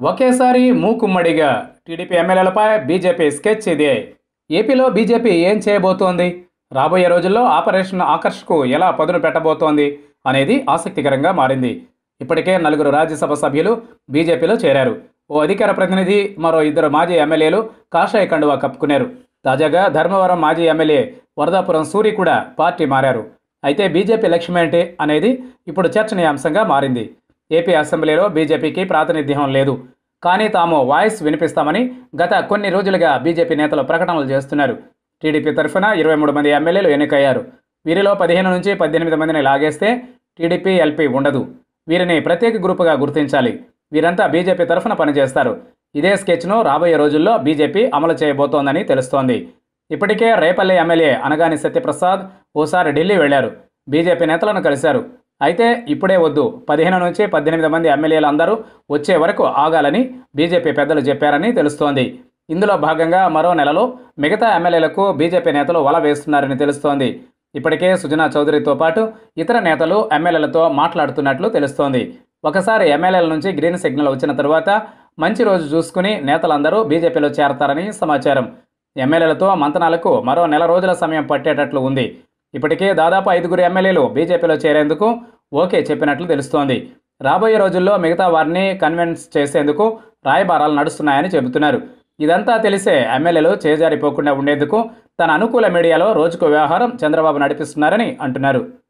ఒకేసారి మూకుమ్మడిగా TDP ఎమ్మెల్యేలపై BJP sketch ఇదే ఏపీలో బీజేపీ ఏం చేయబోతోంది రాబోయే రోజుల్లో ఆపరేషన్ ఆకర్ష్కు ఎలా పదును పెట్టబోతోంది అనేది ఆసక్తికరంగా మారింది ఇప్పటికే నలుగురు రాజ్యసభ సభ్యులు బీజేపీలో చేరారు ఓ అధికార ప్రతినిధి మరో ఇద్దరు మాజీ ఎమ్మెల్యేలు కాషాయ కండువా కప్పుకున్నారు తాజాగా ధర్మవరం మాజీ ఎమ్మెల్యే వరదాపురం సూరి కూడా పార్టీ మారారు అయితే బీజేపీ లక్ష్యం ఏంటి అనేది ఇప్పుడు చర్చనీయాంశంగా మారింది ఏపీ అసెంబ్లీలో బీజేపీకి ప్రాతినిధ్యం లేదు కానీ తాము వాయిస్ వినిపిస్తామని గత కొన్ని రోజులుగా బీజేపీ నేతలు ప్రకటనలు చేస్తున్నారు టీడీపీ తరఫున ఇరవై మూడు మంది ఎమ్మెల్యేలు ఎన్నికయ్యారు వీరిలో పదిహేను నుంచి పద్దెనిమిది మందిని లాగేస్తే టీడీపీ ఎల్పీ ఉండదు వీరిని ప్రత్యేక గ్రూపుగా గుర్తించాలి వీరంతా బీజేపీ తరఫున పనిచేస్తారు ఇదే స్కెచ్ను రాబోయే రోజుల్లో బీజేపీ అమలు చేయబోతోందని తెలుస్తోంది ఇప్పటికే రేపల్లి ఎమ్మెల్యే అనగాని సత్యప్రసాద్ ఓసారి ఢిల్లీ వెళ్లారు బీజేపీ నేతలను కలిశారు అయితే ఇప్పుడే వద్దు పదిహేను నుంచి పద్దెనిమిది మంది ఎమ్మెల్యేలు అందరూ వచ్చే వరకు ఆగాలని బీజేపీ పెద్దలు చెప్పారని తెలుస్తోంది ఇందులో భాగంగా మరో నెలలో మిగతా ఎమ్మెల్యేలకు బీజేపీ నేతలు వల వేస్తున్నారని తెలుస్తోంది ఇప్పటికే సుజనా చౌదరితో పాటు ఇతర నేతలు ఎమ్మెల్యేలతో మాట్లాడుతున్నట్లు తెలుస్తోంది ఒకసారి ఎమ్మెల్యేల నుంచి గ్రీన్ సిగ్నల్ వచ్చిన తరువాత మంచి రోజు చూసుకుని నేతలందరూ బీజేపీలో చేరతారని సమాచారం ఎమ్మెల్యేలతో మంతనాలకు మరో నెల రోజుల సమయం పట్టేటట్లు ఉంది ఇప్పటికే దాదాపు ఐదుగురు ఎమ్మెల్యేలు బీజేపీలో చేరేందుకు ఓకే చెప్పినట్లు తెలుస్తోంది రాబోయే రోజుల్లో మిగతా వారిని కన్విన్స్ చేసేందుకు రాయబారాలు నడుస్తున్నాయని చెబుతున్నారు ఇదంతా తెలిసే ఎమ్మెల్యేలు చేజారిపోకుండా ఉండేందుకు తన అనుకూల మీడియాలో రోజుకు వ్యవహారం చంద్రబాబు నడిపిస్తున్నారని అంటున్నారు